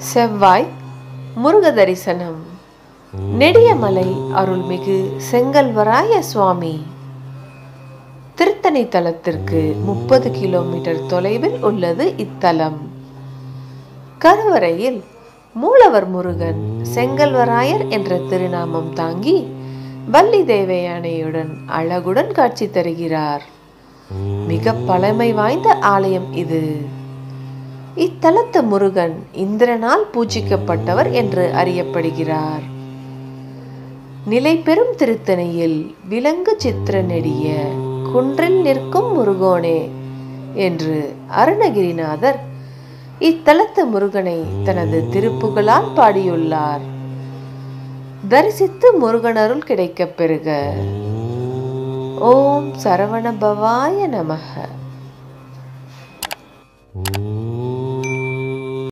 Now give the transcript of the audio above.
செவ்வாய் முருக தரிசனம் நெடியமலை அருள்மிகு செங்கல்வராய சுவாமி திருத்தணி தலத்திற்கு முப்பது கிலோமீட்டர் தொலைவில் உள்ளது இத்தலம் கருவறையில் மூலவர் முருகன் செங்கல்வராயர் என்ற திருநாமம் தாங்கி வள்ளி தேவயானையுடன் அழகுடன் காட்சி தருகிறார் மிக பழமை வாய்ந்த ஆலயம் இது இத்தலத்து முருகன் இந்திரனால் பூஜிக்கப்பட்டவர் என்று அறியப்படுகிறார் நிலை பெறும் திருத்தணியில் விலங்கு சித்திர நெடிய குன்றில் நிற்கும் முருகோனே என்று அருணகிரிநாதர் இத்தலத்து முருகனை தனது திருப்புகளால் பாடியுள்ளார் தரிசித்து முருகனருள் கிடைக்கப் பெறுக ஓம் சரவண பவாய நமக ஓம்